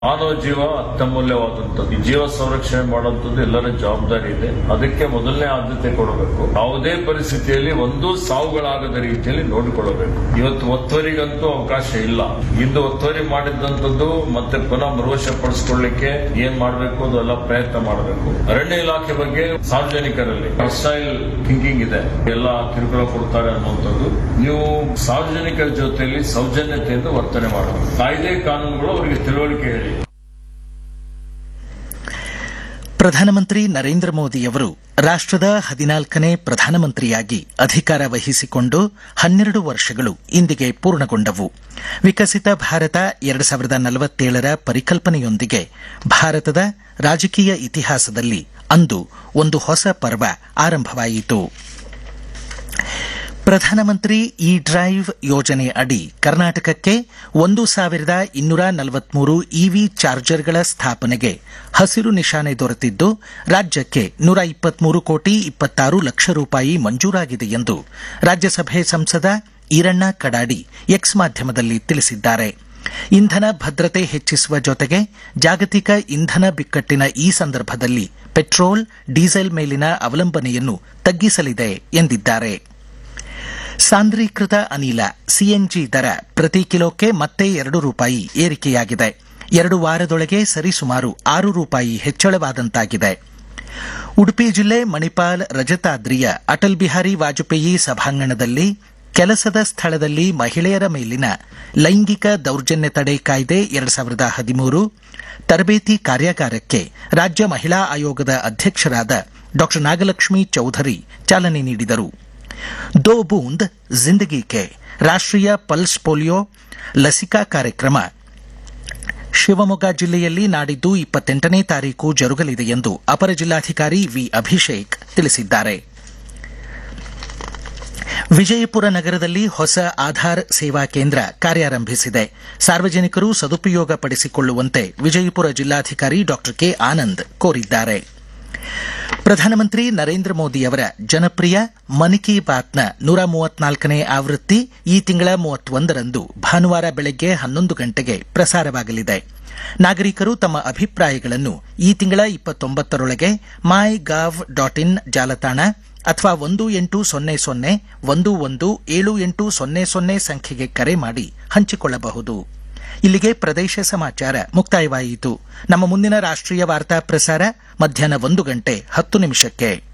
ಮಾನವ ಜೀವ ಅತ್ಯಮೂಲ್ಯವಾದಂಥದ್ದು ಈ ಜೀವ ಸಂರಕ್ಷಣೆ ಮಾಡುವಂಥದ್ದು ಎಲ್ಲರ ಜವಾಬ್ದಾರಿ ಇದೆ ಅದಕ್ಕೆ ಮೊದಲನೇ ಆದ್ಯತೆ ಕೊಡಬೇಕು ಯಾವುದೇ ಪರಿಸ್ಥಿತಿಯಲ್ಲಿ ಒಂದು ಸಾವುಗಳಾಗದ ರೀತಿಯಲ್ಲಿ ನೋಡಿಕೊಳ್ಳಬೇಕು ಇವತ್ತು ಒತ್ತುವರಿಗಂತೂ ಅವಕಾಶ ಇಲ್ಲ ಇಂದು ಒತ್ತುವರಿ ಮಾಡಿದಂಥದ್ದು ಮತ್ತೆ ಪುನಃ ಮರುವಶಪಡಿಸಿಕೊಳ್ಳಿಕ್ಕೆ ಏನ್ ಮಾಡಬೇಕು ಅದೆಲ್ಲ ಪ್ರಯತ್ನ ಮಾಡಬೇಕು ಅರಣ್ಯ ಇಲಾಖೆ ಬಗ್ಗೆ ಸಾರ್ವಜನಿಕರಲ್ಲಿ ಸ್ಟೈಲ್ ಥಿಂಕಿಂಗ್ ಇದೆ ಎಲ್ಲ ಕಿರುಕುಳ ಕೊಡ್ತಾರೆ ಅನ್ನುವಂಥದ್ದು ನೀವು ಸಾರ್ವಜನಿಕರ ಜೊತೆಯಲ್ಲಿ ಸೌಜನ್ಯತೆಯಿಂದ ವರ್ತನೆ ಮಾಡಬೇಕು ಕಾಯ್ದೆ ಕಾನೂನುಗಳು ಅವರಿಗೆ ತಿಳುವಳಿಕೆ ಹೇಳಿ ಪ್ರಧಾನಮಂತ್ರಿ ನರೇಂದ್ರ ಮೋದಿಯವರು ರಾಷ್ಟದ ಹದಿನಾಲ್ಕನೇ ಪ್ರಧಾನಮಂತ್ರಿಯಾಗಿ ಅಧಿಕಾರ ವಹಿಸಿಕೊಂಡು ಹನ್ನೆರಡು ವರ್ಷಗಳು ಇಂದಿಗೆ ಪೂರ್ಣಗೊಂಡವು ವಿಕಸಿತ ಭಾರತ ಎರಡು ಸಾವಿರದ ನಲವತ್ತೇಳರ ಪರಿಕಲ್ಪನೆಯೊಂದಿಗೆ ಭಾರತದ ರಾಜಕೀಯ ಇತಿಹಾಸದಲ್ಲಿ ಅಂದು ಒಂದು ಹೊಸ ಪರ್ವ ಆರಂಭವಾಯಿತು ಪ್ರಧಾನಮಂತ್ರಿ ಇ ಡ್ರೈವ್ ಯೋಜನೆ ಅಡಿ ಕರ್ನಾಟಕಕ್ಕೆ ಒಂದು ಸಾವಿರದ ಇನ್ನೂರ ನಲವತ್ಮೂರು ಇವಿ ಚಾರ್ಜರ್ಗಳ ಸ್ಥಾಪನೆಗೆ ಹಸಿರು ನಿಶಾನೆ ದೊರೆತಿದ್ದು ರಾಜ್ಯಕ್ಕೆ ನೂರ ಇಪ್ಪತ್ಮೂರು ಕೋಟಿ ಇಪ್ಪತ್ತಾರು ಲಕ್ಷ ರೂಪಾಯಿ ಮಂಜೂರಾಗಿದೆ ಎಂದು ರಾಜ್ಯಸಭೆ ಸಂಸದ ಈರಣ್ಣ ಕಡಾಡಿ ಎಕ್ಸ್ ಮಾಧ್ಯಮದಲ್ಲಿ ತಿಳಿಸಿದ್ದಾರೆ ಇಂಧನ ಭದ್ರತೆ ಹೆಚ್ಚಿಸುವ ಜೊತೆಗೆ ಜಾಗತಿಕ ಇಂಧನ ಬಿಕ್ಕಟ್ಟಿನ ಈ ಸಂದರ್ಭದಲ್ಲಿ ಪೆಟ್ರೋಲ್ ಡೀಸೆಲ್ ಮೇಲಿನ ಅವಲಂಬನೆಯನ್ನು ತಗ್ಗಿಸಲಿದೆ ಎಂದಿದ್ದಾರೆ ಸಾಂದ್ರೀಕೃತ ಅನಿಲ ಸಿಎನ್ಜಿ ದರ ಪ್ರತಿ ಕಿಲೋಕ್ಕೆ ಮತ್ತೆ ಎರಡು ರೂಪಾಯಿ ಏರಿಕೆಯಾಗಿದೆ ಎರಡು ವಾರದೊಳಗೆ ಸರಿಸುಮಾರು ಆರು ರೂಪಾಯಿ ಹೆಚ್ಚಳವಾದಂತಾಗಿದೆ ಉಡುಪಿ ಜಿಲ್ಲೆ ಮಣಿಪಾಲ್ ರಜತಾದ್ರಿಯ ಅಟಲ್ ಬಿಹಾರಿ ವಾಜಪೇಯಿ ಸಭಾಂಗಣದಲ್ಲಿ ಕೆಲಸದ ಸ್ಥಳದಲ್ಲಿ ಮಹಿಳೆಯರ ಮೇಲಿನ ಲೈಂಗಿಕ ದೌರ್ಜನ್ಯ ತಡೆ ಕಾಯ್ದೆ ಎರಡು ಸಾವಿರದ ಹದಿಮೂರು ತರಬೇತಿ ಕಾರ್ಯಾಗಾರಕ್ಕೆ ರಾಜ್ಯ ಮಹಿಳಾ ಆಯೋಗದ ಅಧ್ಯಕ್ಷರಾದ ಡಾ ನಾಗಲಕ್ಷ್ಮಿ ಚೌಧರಿ ಚಾಲನೆ ನೀಡಿದರು ದೋ ಬೂಂದ್ ಜಿಂದಗಿ ಕೆ ರಾಷ್ಟೀಯ ಪಲ್ಸ್ ಪೋಲಿಯೋ ಲಸಿಕಾ ಕಾರ್ಯಕ್ರಮ ಶಿವಮೊಗ್ಗ ಜಿಲ್ಲೆಯಲ್ಲಿ ನಾಡಿದ್ದು ಇಪ್ಪತ್ತೆಂಟನೇ ತಾರೀಕು ಜರುಗಲಿದೆ ಎಂದು ಅಪರ ಜಿಲ್ಲಾಧಿಕಾರಿ ವಿ ಅಭಿಷೇಕ್ ತಿಳಿಸಿದ್ದಾರೆ ವಿಜಯಪುರ ನಗರದಲ್ಲಿ ಹೊಸ ಆಧಾರ್ ಸೇವಾ ಕೇಂದ್ರ ಕಾರ್ಯಾರಂಭಿಸಿದೆ ಸಾರ್ವಜನಿಕರು ಸದುಪಯೋಗ ಪಡಿಸಿಕೊಳ್ಳುವಂತೆ ವಿಜಯಪುರ ಜಿಲ್ಲಾಧಿಕಾರಿ ಡಾ ಕೆ ಆನಂದ್ ಕೋರಿದ್ದಾರೆ ಪ್ರಧಾನಮಂತ್ರಿ ನರೇಂದ್ರ ಮೋದಿಯವರ ಜನಪ್ರಿಯ ಮನ್ ಕಿ ಬಾತ್ನ ನೂರ ಮೂವತ್ನಾಲ್ಕನೇ ಆವೃತ್ತಿ ಈ ತಿಂಗಳ ಮೂವತ್ತೊಂದರಂದು ಭಾನುವಾರ ಬೆಳಗ್ಗೆ ಹನ್ನೊಂದು ಗಂಟೆಗೆ ಪ್ರಸಾರವಾಗಲಿದೆ ನಾಗರಿಕರು ತಮ್ಮ ಅಭಿಪ್ರಾಯಗಳನ್ನು ಈ ತಿಂಗಳ ಇಪ್ಪತ್ತೊಂಬತ್ತರೊಳಗೆ ಮೈ ಗಾವ್ ಡಾಟ್ ಇನ್ ಜಾಲತಾಣ ಅಥವಾ ಒಂದು ಎಂಟು ಸೊನ್ನೆ ಸೊನ್ನೆ ಒಂದು ಒಂದು ಏಳು ಎಂಟು ಸೊನ್ನೆ ಸೊನ್ನೆ ಸಂಖ್ಯೆಗೆ ಕರೆ ಮಾಡಿ ಹಂಚಿಕೊಳ್ಳಬಹುದು ಇಲ್ಲಿಗೆ ಪ್ರದೇಶ ಸಮಾಚಾರ ಮುಕ್ತಾಯವಾಯಿತು ನಮ್ಮ ಮುಂದಿನ ರಾಷ್ಟ್ರೀಯ ವಾರ್ತಾ ಪ್ರಸಾರ ಮಧ್ಯಾಹ್ನ ಒಂದು ಗಂಟೆ ಹತ್ತು ನಿಮಿಷಕ್ಕೆ